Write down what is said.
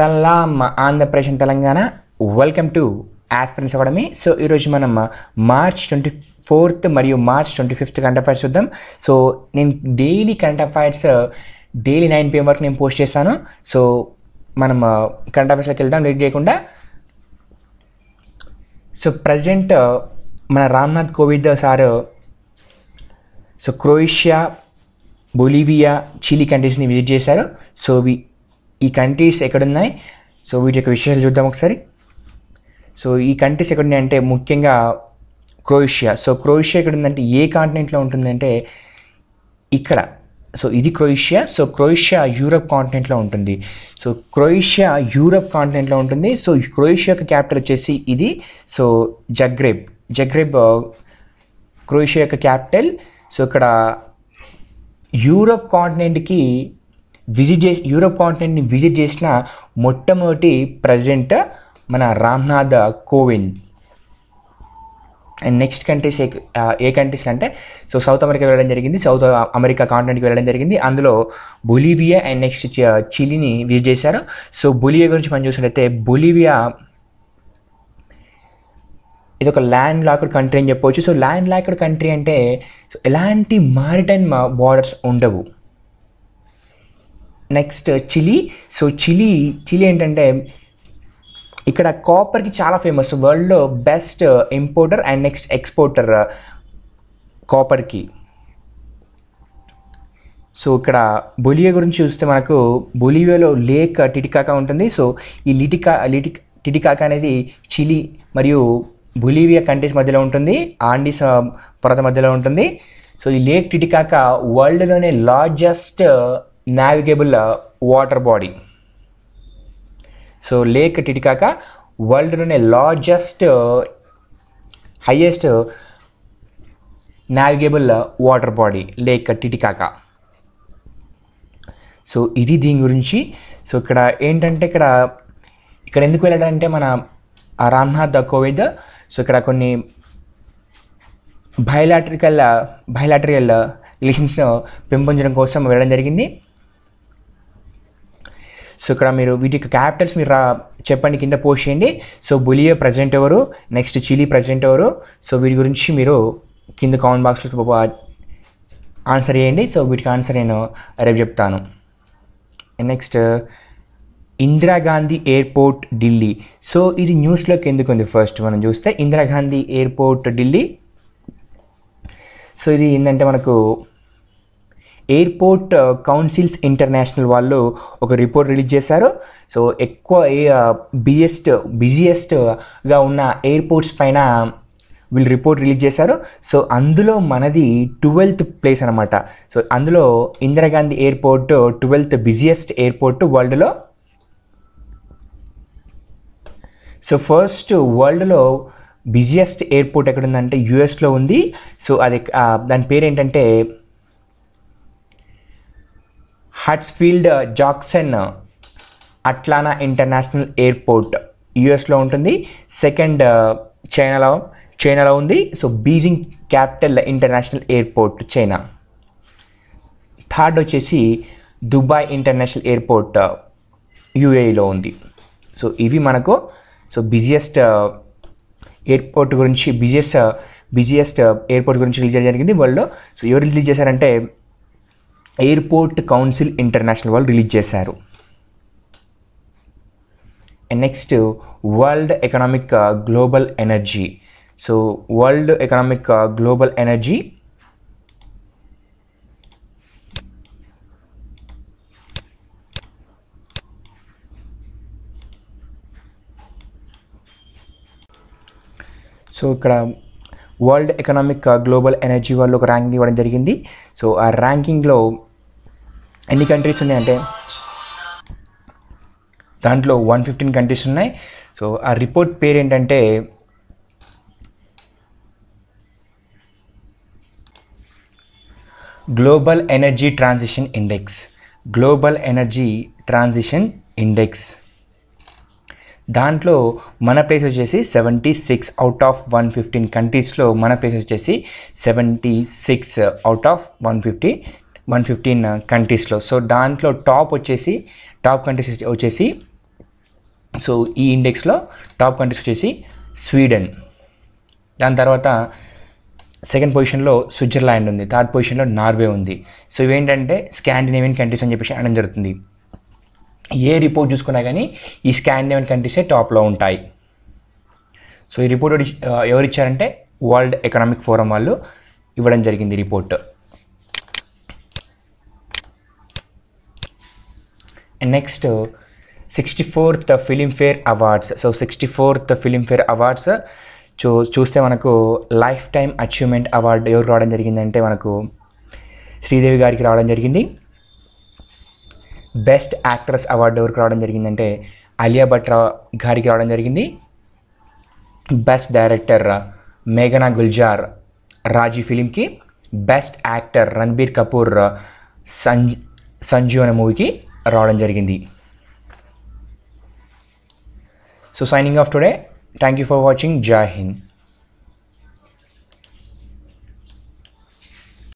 Salam Andhra Pradesh and Telangana welcome to aspirants academy so ఈరోజు మనం March twenty fourth మరియు March twenty fifth current affairs చూద్దాం so నేను daily current affairs daily nine PM వరకు నేను post చేస్తాను సో మనం కరెంట్ అఫైర్స్లోకి వెళ్దాం లేట్ చేయకుండా సో ప్రజెంట్ మన Ramnath Kovind sir so Croatia Bolivia Chile కంట్రీస్ని విజిట్ చేశారు సో వి ఈ కంట్రీస్ ఎక్కడున్నాయి సో వీటి యొక్క విషయాలు చూద్దాం ఒకసారి సో ఈ కంట్రీస్ ఎక్కడున్నాయి అంటే ముఖ్యంగా క్రొయేషియా సో క్రొయేషియా ఎక్కడుందంటే ఏ కాంటినెంట్లో ఉంటుందంటే ఇక్కడ సో ఇది క్రొయేషియా సో క్రొయేషియా యూరప్ కాంటినెంట్లో ఉంటుంది సో క్రొయేషియా యూరప్ కాంటినెంట్లో ఉంటుంది సో క్రొయేషియా యొక్క క్యాపిటల్ వచ్చేసి ఇది సో జగ్రేబ్ జగ్రేబ్ క్రొయేషియా యొక్క క్యాపిటల్ సో ఇక్కడ యూరప్ కాంటినెంట్కి విజిట్ చేసి యూరప్ కాంటినెంట్ని విజిట్ చేసిన మొట్టమొదటి ప్రెసిడెంట్ మన Ramnath Kovind and next countries ఏ ఏ కంట్రీస్ అంటే సో సౌత్ అమెరికా వెళ్ళడం జరిగింది సౌత్ అమెరికా కాంటినెంట్కి వెళ్ళడం జరిగింది అందులో బొలీవియా అండ్ నెక్స్ట్ చిలీని విజిట్ చేశారు సో బొలివియా గురించి మనం చూసినట్లయితే బొలీవియా ఇది ఒక ల్యాండ్ లాక్డ్ కంట్రీ అని చెప్పవచ్చు సో ల్యాండ్ లాక్డ్ కంట్రీ అంటే సో ఎలాంటి మారిటైన్ బార్డర్స్ ఉండవు next Chile so Chile Chile ఏంటంటే ఇక్కడ కాపర్కి చాలా ఫేమస్ వరల్డ్లో best importer and next exporter కాపర్కి సో ఇక్కడ బొలివియా గురించి చూస్తే మనకు బొలివియాలో లేక్ టిటికాకా ఉంటుంది సో ఈ లిటికా లిటి టిటికాకా అనేది చిలీ మరియు బొలివియా కంట్రీస్ మధ్యలో ఉంటుంది ఆండీస్ పర్వత మధ్యలో ఉంటుంది సో ఈ లేక్ టిటికాకా వరల్డ్లోనే largest navigable water body so lake Titicaca వరల్డ్లోనే largest highest navigable water body lake Titicaca so ఇది దీని గురించి సో ఇక్కడ ఏంటంటే ఇక్కడ ఇక్కడ ఎందుకు వెళ్ళాడంటే మన రామ్నాథ్ కోవిద్ సో ఇక్కడ కొన్ని బయలాట్రికల్ బయలాట్రికల్ రిలేషన్స్ పెంపొందడం కోసం వెళ్ళడం జరిగింది సో ఇక్కడ మీరు వీటికి క్యాపిటల్స్ మీరు రా చెప్పండి కింద పోస్ట్ చేయండి సో బొలియా ప్రజెంట్ ఎవరు నెక్స్ట్ చిలీ ప్రజెంట్ ఎవరు సో వీటి గురించి మీరు కింద కామెంట్ బాక్స్లో ఆన్సర్ చేయండి సో వీటికి ఆన్సర్ నేను రేపు చెప్తాను next Indira Gandhi airport Delhi so ఇది న్యూస్లోకి ఎందుకు ఉంది ఫస్ట్ మనం చూస్తే ఇందిరాగాంధీ ఎయిర్పోర్ట్ ఢిల్లీ సో ఇది ఏంటంటే మనకు ఎయిర్పోర్ట్ కౌన్సిల్స్ ఇంటర్నేషనల్ వాళ్ళు ఒక రిపోర్ట్ రిలీజ్ చేశారు సో ఎక్కువ బిజెస్ట్ బిజియెస్ట్గా ఉన్న ఎయిర్పోర్ట్స్ పైన వీళ్ళు రిపోర్ట్ రిలీజ్ చేశారు సో అందులో మనది ట్వెల్త్ ప్లేస్ అనమాట సో అందులో Indira Gandhi airport twelfth busiest airport వరల్డ్లో సో ఫస్ట్ వరల్డ్లో బిజియెస్ట్ ఎయిర్పోర్ట్ ఎక్కడ ఉందంటే యుఎస్లో ఉంది సో అది దాని పేరు ఏంటంటే Hartsfield Jackson Atlanta international airport యుఎస్లో ఉంటుంది సెకండ్ చైనాలో చైనాలో ఉంది so Beijing capital international airport China third వచ్చేసి దుబాయ్ ఇంటర్నేషనల్ ఎయిర్పోర్ట్ యుఏఈలో ఉంది సో ఇవి మనకు సో బిజియెస్ట్ ఎయిర్పోర్ట్ గురించి బిజియెస్ట్ బిజియెస్ట్ ఎయిర్పోర్ట్ గురించి రిలీజ్ చేయడం జరిగింది వరల్డ్లో సో ఎవరు రిలీజ్ చేశారంటే ఎయిర్పోర్ట్ కౌన్సిల్ ఇంటర్నేషనల్ వాళ్ళు రిలీజ్ చేశారు and next world economic global energy so world economic global energy so ఇక్కడ వరల్డ్ ఎకనామిక్ గ్లోబల్ ఎనర్జీ వాళ్ళు ఒక ర్యాంకింగ్ ఇవ్వడం జరిగింది సో ఆ ర్యాంకింగ్లో ఎన్ని కంట్రీస్ ఉన్నాయంటే దాంట్లో వన్ ఫిఫ్టీన్ కంట్రీస్ ఉన్నాయి సో ఆ రిపోర్ట్ పేరు ఏంటంటే global energy transition index global energy transition index దాంట్లో మన ప్లేస్ వచ్చేసి seventy six out of one fifteen కంట్రీస్లో మన ప్లేస్ వచ్చేసి seventy six out of one fifty one fifteen కంట్రీస్లో సో దాంట్లో టాప్ వచ్చేసి టాప్ కంట్రీస్ వచ్చేసి సో ఈ ఇండెక్స్లో టాప్ కంట్రీస్ వచ్చేసి స్వీడన్ దాని తర్వాత సెకండ్ పొజిషన్లో స్విట్జర్లాండ్ ఉంది థర్డ్ పొజిషన్లో నార్వే ఉంది సో ఇవేంటంటే స్కాండినేవియన్ కంట్రీస్ అని చెప్పేసి అనడం జరుగుతుంది ఏ రిపోర్ట్ చూసుకున్నా కానీ ఈ స్కాండినేవియన్ కంట్రీసే టాప్లో ఉంటాయి సో ఈ రిపోర్ట్ ఎవరు- ఎవరు ఇచ్చారంటే వరల్డ్ ఎకనామిక్ ఫోరం వాళ్ళు ఇవ్వడం జరిగింది report and next sixty fourth Filmfare awards so sixty fourth Filmfare awards చూ చూస్తే మనకు లైఫ్ టైం అచీవ్మెంట్ అవార్డు ఎవరు రావడం జరిగిందంటే మనకు శ్రీదేవి గారికి రావడం జరిగింది బెస్ట్ యాక్ట్రెస్ అవార్డు ఎవరికి రావడం జరిగిందంటే అలియా భట్ రా- గారికి రావడం జరిగింది బెస్ట్ డైరెక్టర్ మేఘనా గుల్జార్ రాజీ ఫిలింకి బెస్ట్ యాక్టర్ రణబీర్ కపూర్ సన్ సంజు అనే మూవీకి రావడం జరిగింది so signing off today thank you for watching Jai Hind